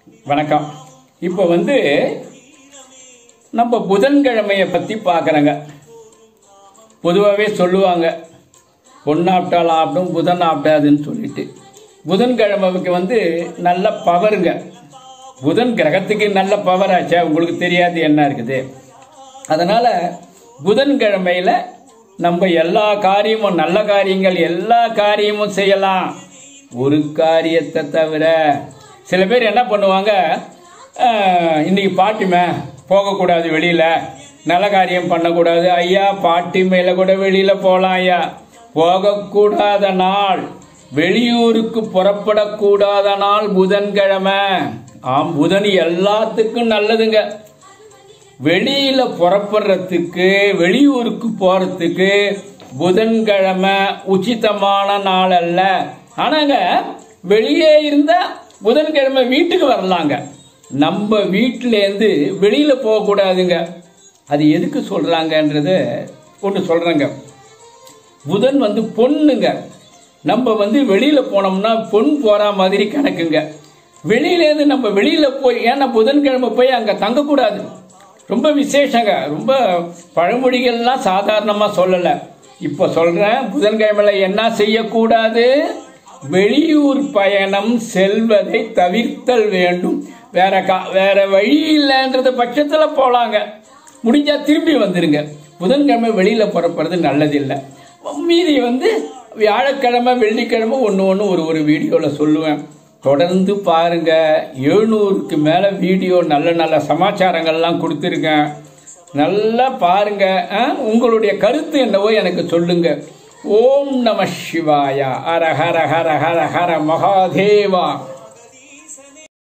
வணக்கம் இப்போ வந்து நம்ம புதன்கிழமையை பற்றி பார்க்குறேங்க பொதுவாகவே சொல்லுவாங்க பொன்னாப்டால் ஆப்டும் புதன் ஆப்டாதுன்னு சொல்லிட்டு புதன்கிழமைக்கு வந்து நல்ல பவருங்க புதன் கிரகத்துக்கு நல்ல பவர் ஆச்சா உங்களுக்கு தெரியாது என்ன இருக்குது அதனால புதன்கிழமையில நம்ம எல்லா காரியமும் நல்ல காரியங்கள் எல்லா காரியமும் செய்யலாம் ஒரு காரியத்தை தவிர சில பேர் என்ன பண்ணுவாங்க "ஆஹ், இன்னைக்கு பாட்டிமே போகக்கூடாது வெளியில நல்ல காரியம் பண்ணக்கூடாது ஐயா பாட்டி மேல கூட வெளியில போகலாம் ஐயா போகக்கூடாத நாள் வெளியூருக்கு புறப்படக்கூடாத நாள் புதன்கிழமை ஆம் புதன் எல்லாத்துக்கும் நல்லதுங்க வெளியில புறப்படுறதுக்கு வெளியூருக்கு போறதுக்கு புதன்கிழமை உச்சிதமான நாள் அல்ல ஆனாங்க வெளியே இருந்தா புதன்கிழமை வீட்டுக்கு வரலாங்க நம்ம வீட்டில இருந்து வெளியில போகக்கூடாதுங்க அது எதுக்கு சொல்றாங்கன்றது ஒன்று சொல்றேங்க புதன் வந்து பொண்ணுங்க நம்ம வந்து வெளியில போனோம்னா பொன் போற மாதிரி கணக்குங்க வெளியிலேருந்து நம்ம வெளியில போய் ஏன்னா புதன்கிழமை போய் அங்க தங்கக்கூடாது ரொம்ப விசேஷங்க ரொம்ப பழமொழிகள்லாம் சாதாரணமா சொல்லல இப்போ சொல்றேன் புதன்கிழமையில என்ன செய்யக்கூடாது வெளியூர் பயணம் செல்வதை தவிர்த்தல் வேண்டும் வேற கா வேற வழி இல்லைன்றது பட்சத்துல போலாங்க முடிஞ்சா திரும்பி வந்துருங்க புதன்கிழமை வெளியில புறப்படுறது நல்லதில்லை மீதி வந்து வியாழக்கிழமை வெள்ளிக்கிழமை ஒன்று ஒன்று ஒரு ஒரு வீடியோவில் சொல்லுவேன் தொடர்ந்து பாருங்க எழுநூறுக்கு மேலே வீடியோ நல்ல நல்ல சமாச்சாரங்கள்லாம் கொடுத்துருக்கேன் நல்லா பாருங்க ஆ? உங்களுடைய கருத்து என்னவோ எனக்கு சொல்லுங்க ஓம் நம சிவாயா ஹர ஹர ஹர ஹர ஹர மகாதேவா